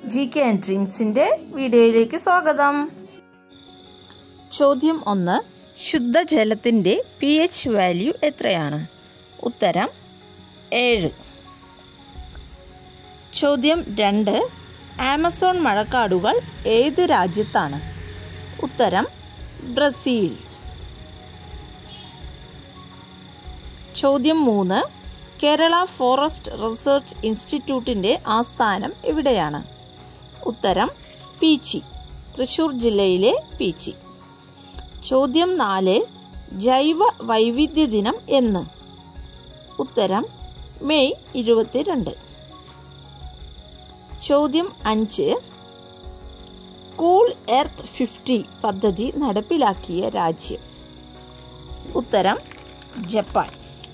G K and ഡ്രീംസിൻ്റെ വീഡിയോയിലേക്ക് സ്വാഗതം ചോദ്യം ഒന്ന് ശുദ്ധജലത്തിൻ്റെ പി എച്ച് വാല്യൂ എത്രയാണ് ഉത്തരം ഏഴ് ചോദ്യം രണ്ട് ആമസോൺ മഴക്കാടുകൾ ഏത് രാജ്യത്താണ് ഉത്തരം ബ്രസീൽ ചോദ്യം മൂന്ന് കേരള ഫോറസ്റ്റ് റിസർച്ച് ഇൻസ്റ്റിറ്റ്യൂട്ടിൻ്റെ ആസ്ഥാനം എവിടെയാണ് ഉത്തരം പീച്ചി തൃശൂർ ജില്ലയിലെ പീച്ചി ചോദ്യം നാല് ജൈവ വൈവിധ്യ ദിനം എന്ന് ഉത്തരം മെയ് ഇരുപത്തിരണ്ട് ചോദ്യം അഞ്ച് കൂൾ എർത്ത് ഫിഫ്റ്റി പദ്ധതി നടപ്പിലാക്കിയ രാജ്യം ഉത്തരം ജപ്പാൻ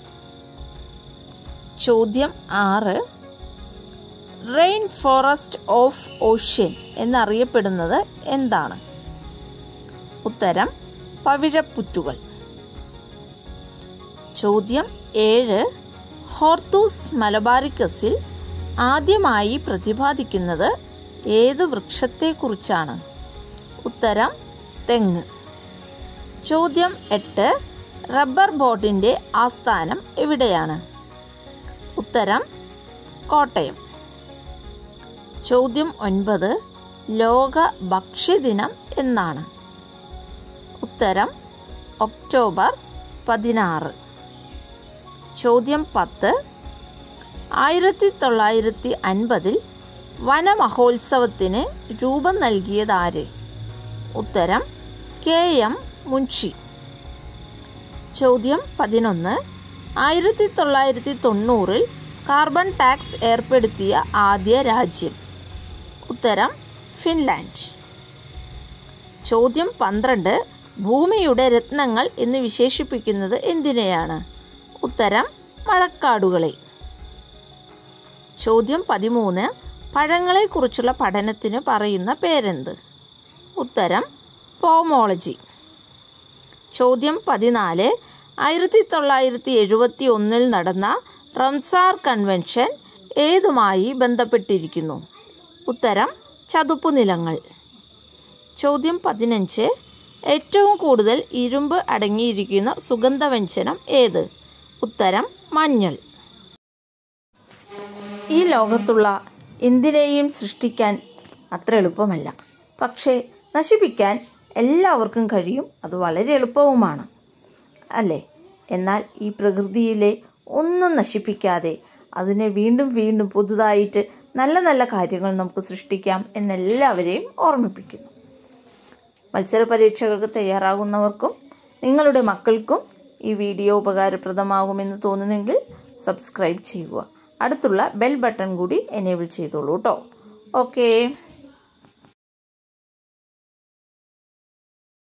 ചോദ്യം ആറ് റെയിൻ ഫോറസ്റ്റ് ഓഫ് ഓഷ്യൻ എന്നറിയപ്പെടുന്നത് എന്താണ് ഉത്തരം പവിഴപ്പുറ്റുകൾ ചോദ്യം ഏഴ് ഹോർത്തൂസ് മലബാറിക്കസിൽ ആദ്യമായി പ്രതിപാദിക്കുന്നത് ഏത് വൃക്ഷത്തെക്കുറിച്ചാണ് ഉത്തരം തെങ്ങ് ചോദ്യം എട്ട് റബ്ബർ ബോർഡിൻ്റെ ആസ്ഥാനം എവിടെയാണ് ഉത്തരം കോട്ടയം ചോദ്യം ഒൻപത് ലോക ഭക്ഷ്യദിനം എന്നാണ് ഉത്തരം ഒക്ടോബർ പതിനാറ് ചോദ്യം പത്ത് ആയിരത്തി തൊള്ളായിരത്തി അൻപതിൽ വനമഹോത്സവത്തിന് രൂപം നൽകിയതാര് ഉത്തരം കെ എം മുൻഷി ചോദ്യം പതിനൊന്ന് ആയിരത്തി തൊള്ളായിരത്തി തൊണ്ണൂറിൽ കാർബൺ ടാക്സ് ഏർപ്പെടുത്തിയ ആദ്യ രാജ്യം ഉത്തരം ഫിൻലാൻഡ് ചോദ്യം പന്ത്രണ്ട് ഭൂമിയുടെ രത്നങ്ങൾ എന്ന് വിശേഷിപ്പിക്കുന്നത് എന്തിനെയാണ് ഉത്തരം മഴക്കാടുകളെ ചോദ്യം പതിമൂന്ന് പഴങ്ങളെക്കുറിച്ചുള്ള പഠനത്തിന് പറയുന്ന പേരെന്ത് ഉത്തരം പോമോളജി ചോദ്യം പതിനാല് ആയിരത്തി തൊള്ളായിരത്തി എഴുപത്തി ഒന്നിൽ നടന്ന റംസാർ കൺവെൻഷൻ ഏതുമായി ബന്ധപ്പെട്ടിരിക്കുന്നു ഉത്തരം ചതുപ്പ് നിലങ്ങൾ ചോദ്യം പതിനഞ്ച് ഏറ്റവും കൂടുതൽ ഇരുമ്പ് അടങ്ങിയിരിക്കുന്ന സുഗന്ധവ്യഞ്ജനം ഏത് ഉത്തരം മഞ്ഞൾ ഈ ലോകത്തുള്ള എന്തിനേയും സൃഷ്ടിക്കാൻ അത്ര എളുപ്പമല്ല പക്ഷേ നശിപ്പിക്കാൻ എല്ലാവർക്കും കഴിയും അത് വളരെ എളുപ്പവുമാണ് അല്ലേ എന്നാൽ ഈ പ്രകൃതിയിലെ ഒന്നും നശിപ്പിക്കാതെ അതിനെ വീണ്ടും വീണ്ടും പുതുതായിട്ട് നല്ല നല്ല കാര്യങ്ങൾ നമുക്ക് സൃഷ്ടിക്കാം എന്നെല്ലാവരെയും ഓർമ്മിപ്പിക്കുന്നു മത്സര പരീക്ഷകൾക്ക് തയ്യാറാകുന്നവർക്കും നിങ്ങളുടെ മക്കൾക്കും ഈ വീഡിയോ ഉപകാരപ്രദമാകുമെന്ന് തോന്നുന്നെങ്കിൽ സബ്സ്ക്രൈബ് ചെയ്യുക അടുത്തുള്ള ബെൽ ബട്ടൺ കൂടി എനേബിൾ ചെയ്തോളൂ കേട്ടോ ഓക്കേ